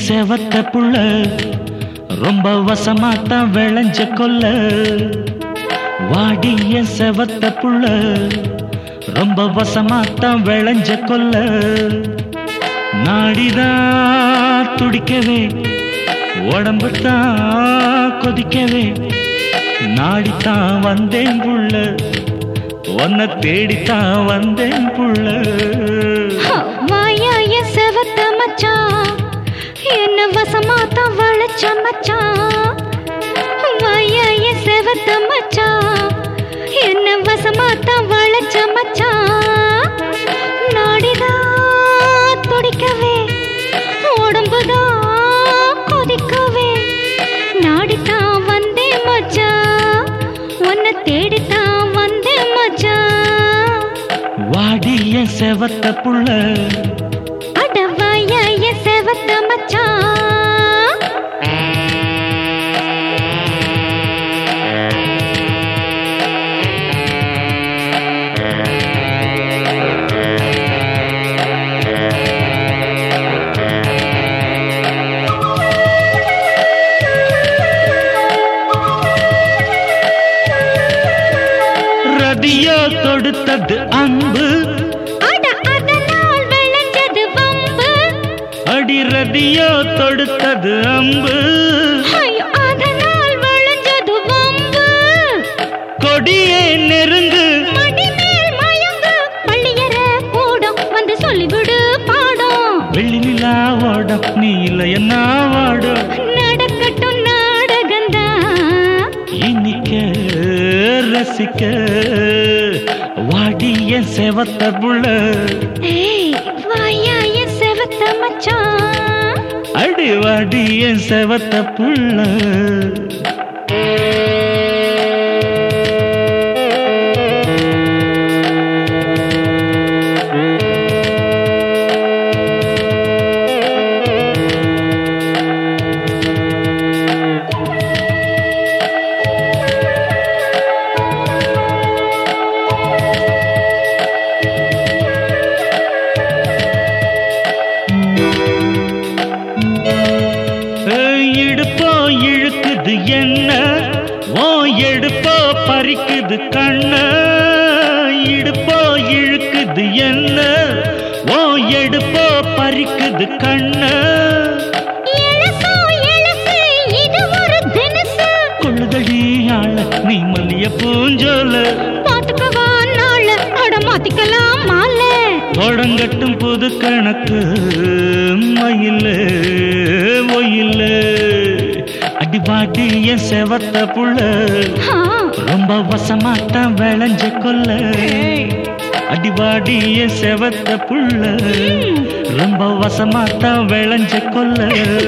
செவத்த புள்ள ரொம்ப வசமாத்தான் விளைஞ்ச கொல்ல வாடிய செவத்த புள்ள ரொம்ப வசமாத்தான் விளைஞ்ச கொல்ல நாடிதான் துடிக்கவே உடம்பு தான் கொதிக்கவே நாடித்தான் வந்தேன் புள்ள உன்னை தேடித்தான் வந்தேன் புள்ள வாயாய செவத்த மச்சான் என்ன வசமாத்தான் வளைச்ச மச்சான் வாயாய செவத்த மச்சான் என்ன வசமாத்தான் வளைச்ச மச்சான் நாடிதான் துடிக்கவே உடம்புதான் கொதிக்கவே நாடித்தான் வந்தேன் மச்சான் உன்னை தேடித்தான் வந்தேன் மச்சான் வாடிய செவத்த புள்ள அடவாய செவத்த மச்சான் ரதியோ தொடுத்தது அன்பு அட அதனால் விளைஞ்சது வம்பு அடி ரதியோ தொடுத்தது அம்பு ஐயோ அதனால் விளைஞ்சது வம்பு கொடியே நெருங்கு மடி மேல் மயங்கு பள்ளியற கூடம் வந்து சொல்லிவிடு பாடம் வெள்ளி நிலா ஓட நீ இல்ல என்ன வாட நடக்கட்டும் நாடகந்தான் இனிக்க ரசிக்க வாடிய செவத்த புள்ள ஏய் வாயாய செவத்த மச்சான் அடி வாடிய செவத்த புள்ள ஏய், இடுப்போ இழுக்குது என்ன ஓ எடுப்போ பறிக்குது கண்ண இடுப்போ இழுக்குது என்ன ஓ எடுப்போ பறிக்குது கண்ண எலசோ எலசு இது ஒரு தினசு கொள்ளுதடி ஆள நீ மல்லிய பூஞ்சோல பாத்துக்கவா நாள அட மாத்திக்கலாம் மாலை தொடங்கட்டும் புது கணக்கு மயில ஒயில்ல அடிபாடி என் செவத்த புள்ள ஆ, ரொம்ப வசமாத்தான் விளைஞ்ச கொல்ல அடிபாடி என் செவத்த புள்ள ரொம்ப வசமாத்தான் விளைஞ்ச கொல்ல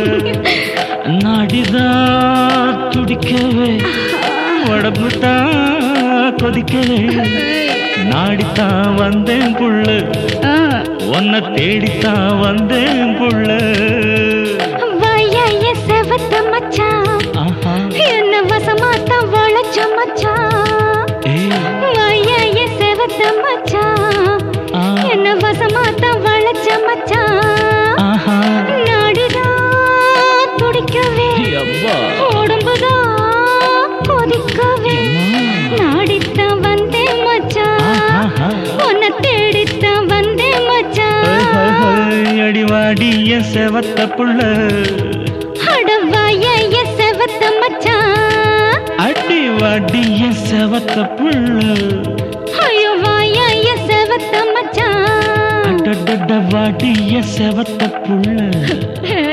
நாடிதான் துடிக்கவே உடம்பு தான் கொதிக்கவே நாடித்தான் வந்தேன் புள்ள ஆ. உன்னை தேடித்தான் வந்தேன் புள்ள வாயாய செவத்த மச்சான் ஆஹா என்ன வசமாத்தான் வளைச்ச மச்சான் ஏய் வாயாய செவத்த மச்சான் ஆ என்ன வசமாத்தான் வளைச்ச மச்சான் ஆஹா நாடிதான் துடிக்கவே அப்பா உடம்புதான் கொதிக்கவே நாடித்தான் வந்தேன் மச்சான் ஆஹா உன்னை தேடித்தான் வந்தேன் மச்சான் அடிவாடிய செவத்த புள்ள அடவாய செவத்த மச்சான் அடிவாடிய செவத்த புள்ள ஐயோ வாயாய செவத்த மச்சான் அடடட வாடிய செவத்த புள்ள ஹே